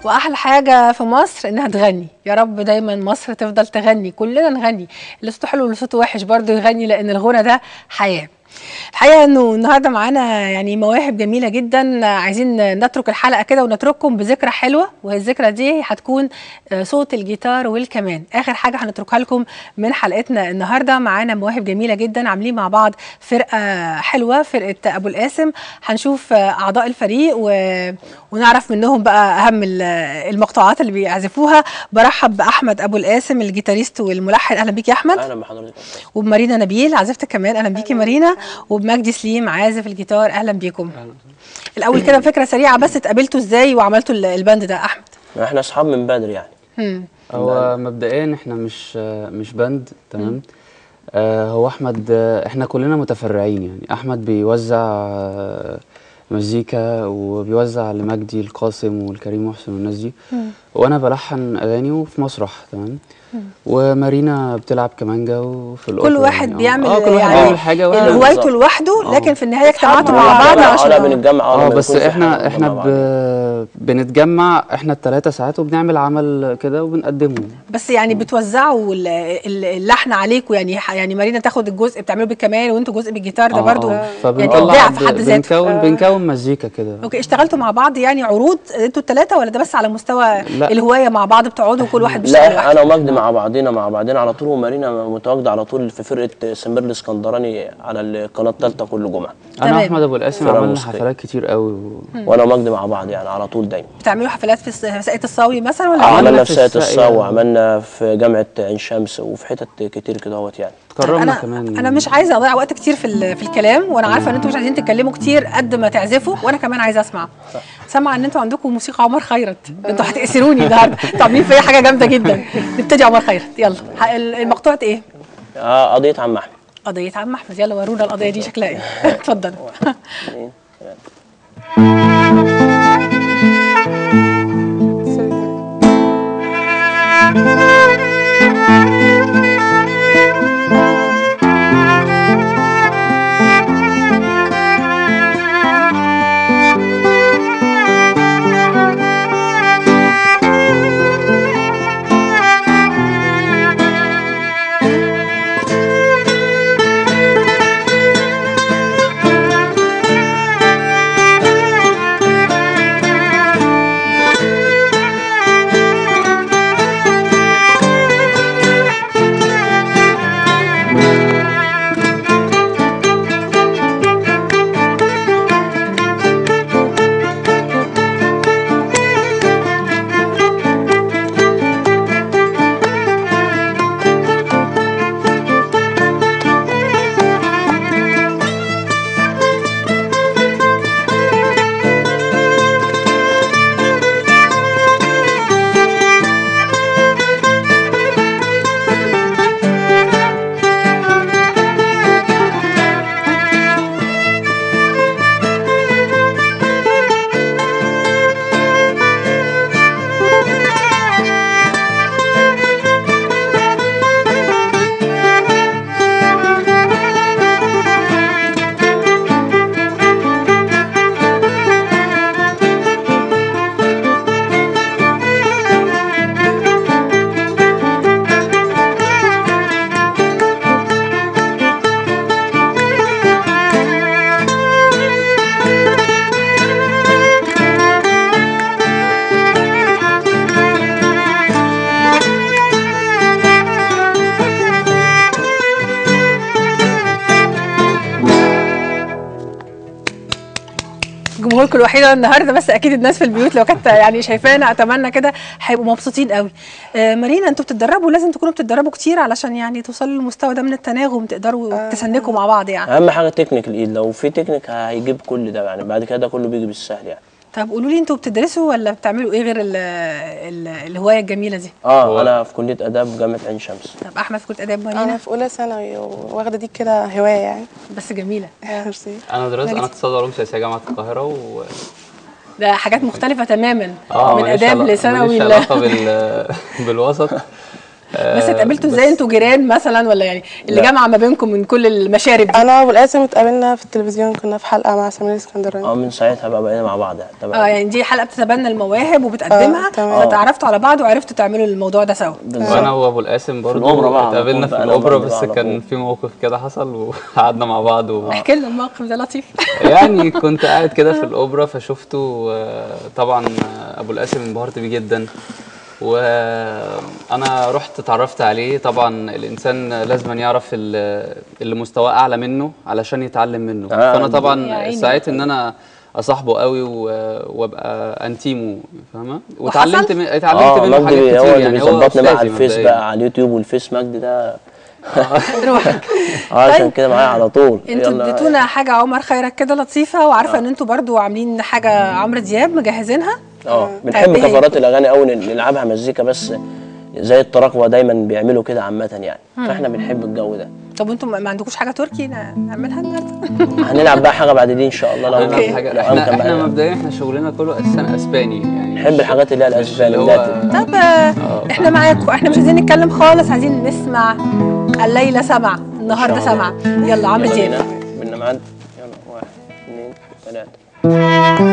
واحلى حاجه في مصر انها تغني يا رب دايما مصر تفضل تغني كلنا نغني اللي صوته حلو واللي صوته وحش برضه يغني لان الغنى ده حياه الحقيقه انه النهارده معانا يعني مواهب جميله جدا عايزين نترك الحلقه كده ونترككم بذكرى حلوه وهي الذكرى دي هتكون آه، صوت الجيتار والكمان اخر حاجه هنتركها لكم من حلقتنا النهارده معانا مواهب جميله جدا عاملين مع بعض فرقه حلوه فرقه ابو القاسم هنشوف آه، اعضاء الفريق و... ونعرف منهم بقى اهم ال- المقطوعات اللي بيعزفوها برحب باحمد ابو القاسم الجيتاريست والملحن اهلا بيك يا احمد اهلا بحضرتك وبمارينا نبيل عازفة كمان اهلا بيكي مارينا وبمجدي سليم عازف الجيتار اهلا بيكم الاول كده فكره سريعه بس اتقابلتوا ازاي وعملتوا ال- الباند ده احمد احنا اصحاب من بدري يعني هم. هو مبدئيا احنا مش مش باند تمام آه هو احمد آه، احنا كلنا متفرعين يعني احمد بيوزع آه، مزيكا وبيوزع لمجدي القاسم والكريم محسن والناس دي وانا بلحن اغاني وفي مسرح تمام ومارينا بتلعب كمانجا وفي الأوبرا كل واحد يعني. آه. بيعمل اه كل واحد يعني بيعمل حاجه اللي واحنا هوايته لوحده لكن في النهايه اجتمعتوا مع بعض ولا عشان بنتجمع ولا اه بنكون بس في احنا حاجة احنا مع بعض. ب... بنتجمع احنا الثلاثه ساعات وبنعمل عمل كده وبنقدمه بس يعني بتوزعوا ال- ال- اللحن عليكم يعني ح- يعني مارينا تاخد الجزء بتعملوا بالكمان وانتوا جزء بالجيتار ده آه، برضو آه. يعني فبنطلع ابداع في حد ب- ذاته بنكون بنكون مزيكا كده اوكي اشتغلتوا مع بعض يعني عروض انتوا الثلاثه ولا ده بس على مستوى لا. الهوايه مع بعض بتقعدوا كل واحد بيشتغل لا لوحده انا ومجدي مع بعضينا مع بعضنا على طول ومارينا متواجده على طول في فرقه سمير الاسكندراني على القناه الثالثه كل جمعه تمام. انا احمد ابو القاسم فرقة عملنا موسيقية. حفلات كتير قوي و... وانا ومجدي مع بعض يعني على طول دايما بتعملوا حفلات في الس- في ساقية الصاوي مثلا ولا عملنا عملنا في في ساقية الساقية. الصاوي عملنا في جامعه عين شمس وفي حتت كتير كده اهوت يعني تكرمنا انا كمان انا مش عايزه اضيع وقت كتير في ال- في الكلام وانا عارفه ان انتوا مش عايزين تتكلموا كتير قد ما تعزفوا وانا كمان عايزه اسمع سامعه ان انتوا عندكم موسيقى عمر خيرت انتوا هتأسروني النهارده انتوا عاملين فيا حاجه جامده جدا نبتدي عمر خيرت يلا ح- ال- المقطوعه ايه آه قضيه عم احمد قضيه عم احمد يلا ورونا القضيه دي شكلها ايه اتفضل اتنين، تلاتة. جمهوركم الوحيد النهارده بس اكيد الناس في البيوت لو كانت يعني شايفانا اتمنى كده هيبقوا مبسوطين قوي آه مارينا انتوا بتتدربوا لازم تكونوا بتتدربوا كتير علشان يعني توصلوا للمستوى ده من التناغم تقدروا تسنكوا مع بعض يعني اهم حاجه تكنيك الايد لو في تكنيك هيجيب كل ده يعني بعد كده ده كله بيجي بالسهل يعني طب قولوا لي انتوا بتدرسوا ولا بتعملوا ايه غير ال ال الهوايه الجميله دي اه انا في كليه اداب جامعه عين شمس طب احمد في كليه اداب انا مارينا في اولى ثانوي واخده دي كده هوايه يعني بس جميله ميرسي انا درست مجدي. انا اقتصاد علوم سياسيه جامعه القاهره و ده حاجات مختلفه تماما من ماليش اداب علاقة- لثانوي ماليش ل- علاقه بال... بالوسط بس اتقابلتوا ازاي انتوا جيران مثلا ولا يعني اللي لا. جمع ما بينكم من كل المشارب دي انا والقاسم اتقابلنا في التلفزيون كنا في حلقه مع سمير اسكندراني اه من ساعتها بقى بقينا مع بعض يعني اه تمام يعني دي حلقه بتتبنى المواهب وبتقدمها آه، تمام. فتعرفتوا على بعض وعرفتوا تعملوا الموضوع ده سوا وانا وابو القاسم برضه الأوبرا بقى على اتقابلنا طول في بقى، أنا الاوبرا وبعض بس بقى على كان طول. في موقف كده حصل وقعدنا مع بعض و... احكي لنا الموقف ده لطيف يعني كنت قاعد كده في الاوبرا فشفته آه، طبعا آه، ابو القاسم انبهرت بيه جدا وانا رحت اتعرفت عليه طبعا الانسان لازم يعرف ال- اللي مستواه اعلى منه علشان يتعلم منه آه. فانا يا طبعا عيني. سعيت ان انا اصاحبه قوي و- وابقى انتيمه فاهمه واتعلمت من اتعلمت اه منه مجدي حاجات هو كتير اللي يعني هو بيظبطني بقى على أستاذي الفيس مبدئياً. بقى على اليوتيوب والفيس مجدي ده روحك اه عشان طيب. كده معايا على طول انتوا يلا. اديتونا حاجه عمر خيرك كده لطيفه وعارفه ان انتوا برضو عاملين حاجه عمرو دياب مجهزينها اه بنحب طيب إيه؟ كفرات الاغاني قوي نلعبها مزيكا بس زي التراكوة دايما بيعملوا كده عامة يعني فاحنا بنحب الجو ده طب انتوا ما ما عندكوش حاجه تركي ن- نعملها النهارده هنلعب بقى حاجة بعد دي ان شاء الله لو هنعمل أوكي. حاجة لو احنا أمكن احنا بقى. مبدئيا احنا شغلنا كله اساسا اسباني يعني نحب مش- الحاجات اللي هي مش الاسباني اللي اللي هو هي طب آه، احنا معاكم احنا مش عايزين نتكلم خالص عايزين نسمع الليله سمع النهارده إن شاء سمع الله. يلا عمرو يلا دياب بينا بينا معاد يلا واحد اثنين ثلاثة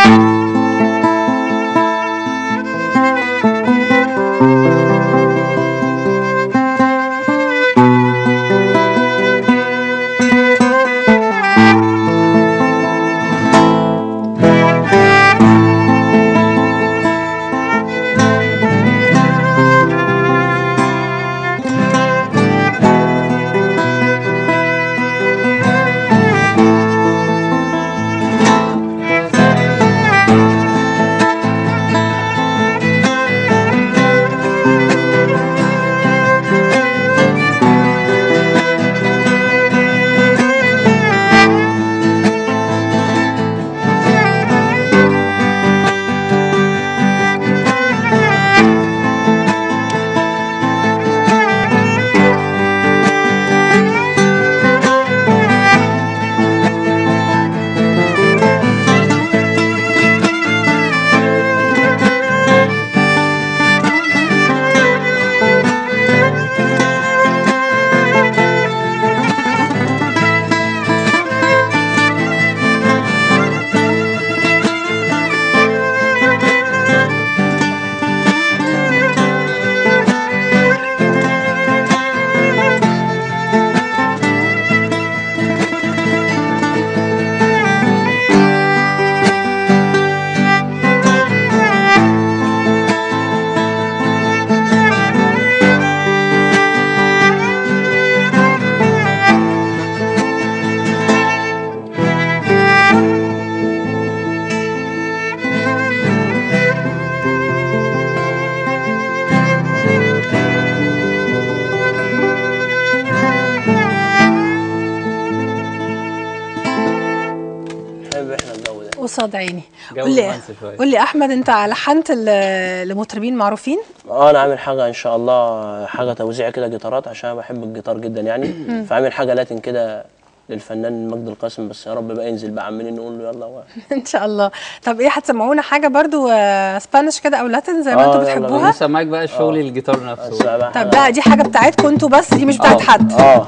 نحب احنا الجو ده قصاد عيني جو قول لي رومانسي شوية. قول لي احمد انت لحنت ل- لمطربين معروفين اه انا عامل حاجة ان شاء الله حاجة توزيع كده جيتارات عشان انا بحب الجيتار جدا يعني فعامل حاجة لاتين كده للفنان مجدي القاسم بس يا رب بقى ينزل بقى عمالين نقول له يلا هو ان شاء الله طب ايه هتسمعونا حاجه برضو آه، سبانيش كده او لاتين زي ما آه، انتوا يلا بتحبوها لسه معاك بقى الشغل الجيتار نفسه اسمع بقى طب حاجة- لا دي حاجه بتاعتكم انتوا بس دي مش بتاعت آه. حد اه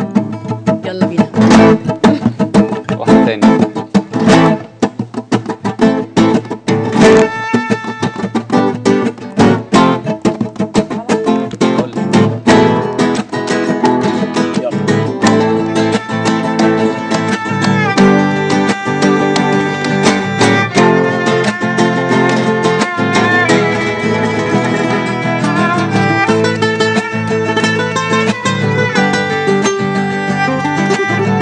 يلا بينا واحد تاني قول لي. يلا Thank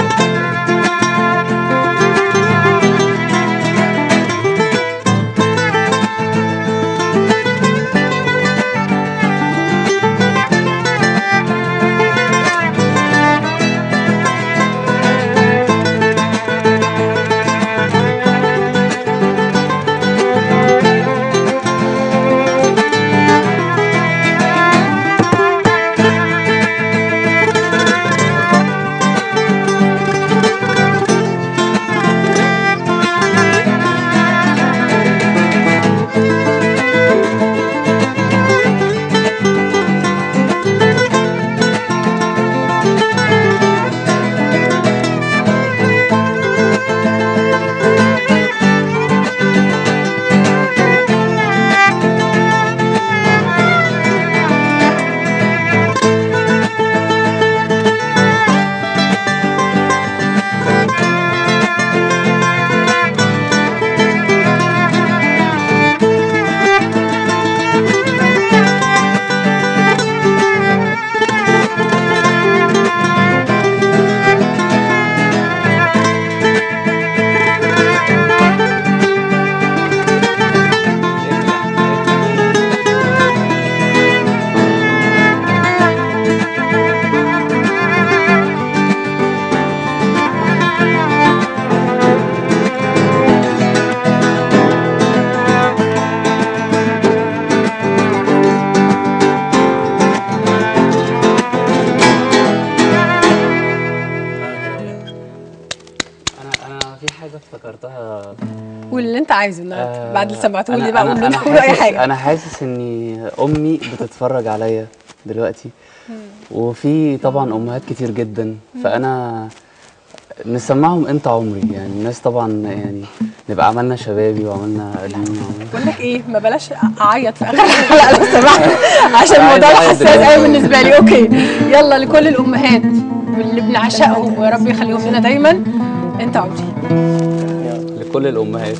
افتكرتها واللي انت عايزه النهارده آه، بعد اللي سمعته لي أنا- بقى أنا- قول أنا قول اي حاسس- حاجه انا حاسس ان امي بتتفرج عليا دلوقتي وفي طبعا امهات كتير جدا فانا نسمعهم انت عمري يعني الناس طبعا يعني نبقى عملنا شبابي وعملنا قديم وعملنا بقول لك ايه ما بلاش اعيط في اخر الحلقه لو سمحت عشان الموضوع عايز أعيط حساس دلوقتي. قوي بالنسبه لي اوكي يلا لكل الامهات واللي بنعشقهم ويا رب يخليهم لنا دايما انت عمري لكل الامهات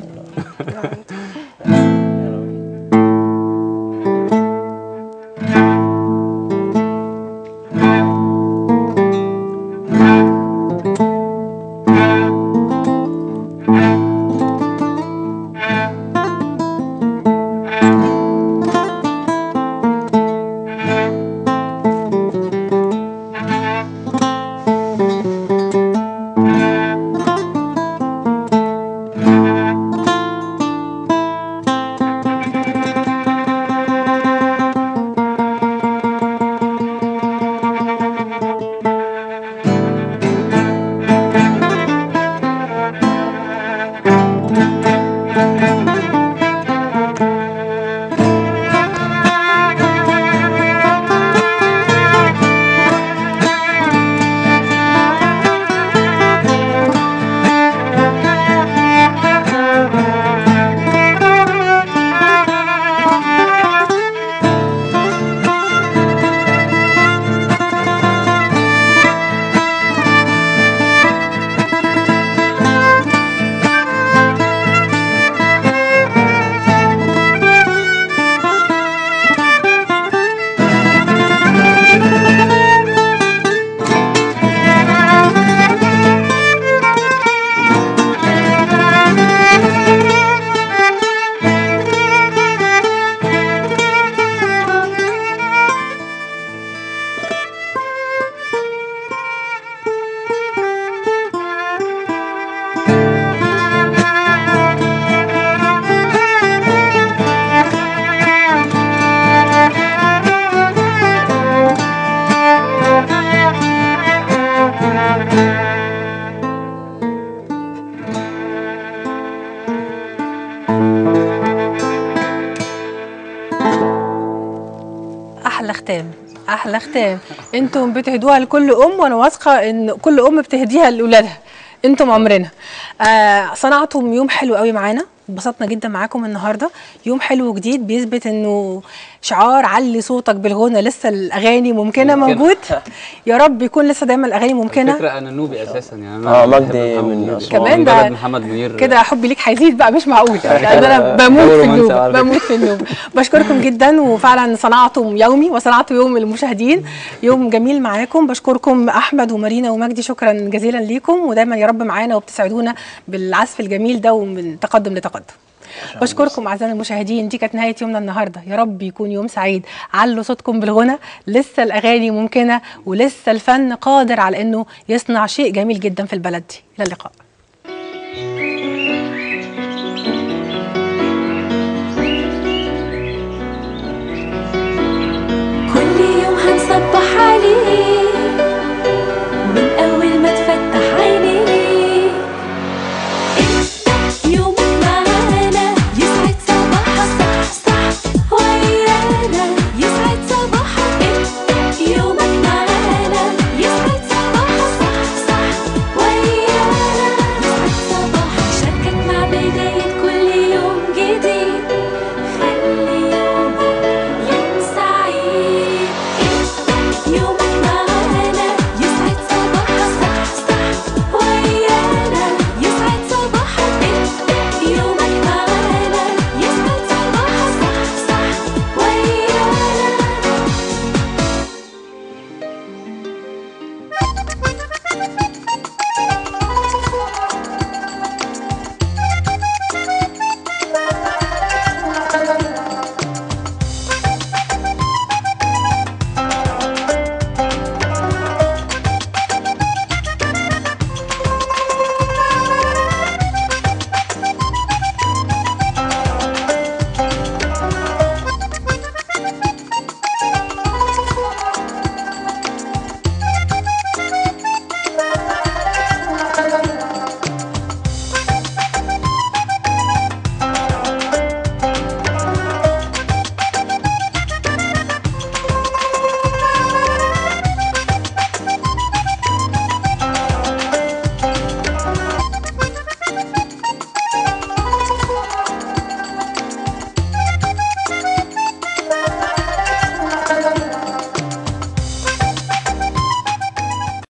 احلى ختام احلى ختام انتم بتهدوها لكل ام وانا واثقه ان كل ام بتهديها لاولادها انتم عمرنا آه صنعتم يوم حلو قوي معانا اتبسطنا جدا معاكم النهارده يوم حلو وجديد بيثبت انه شعار علي صوتك بالغنى لسه الاغاني ممكنه ممكنة. موجود يا رب يكون لسه دايما الاغاني ممكنه فكرة انا نوبي اساسا يعني آه، انا مجدي بحب محمد من منير. أسوان. هو كمان من ده بلد محمد منير كده حبي ليك هيزيد بقى مش معقول لان انا بموت جو في رومانسي النوبه على فكرة. بموت في النوبه بشكركم جدا وفعلا صنعتم يومي وصنعتم يوم المشاهدين يوم جميل معاكم بشكركم احمد ومارينا ومجدي شكرا جزيلا ليكم ودايما يا رب معانا وبتسعدونا بالعزف الجميل ده ومن تقدم لتقدم بشكركم اعزائي المشاهدين دي كانت نهايه يومنا النهارده يا رب يكون يوم سعيد علوا صوتكم بالغنى لسه الاغاني ممكنه ولسه الفن قادر على انه يصنع شيء جميل جدا في البلد دي الى اللقاء كل يوم هنصبح عليه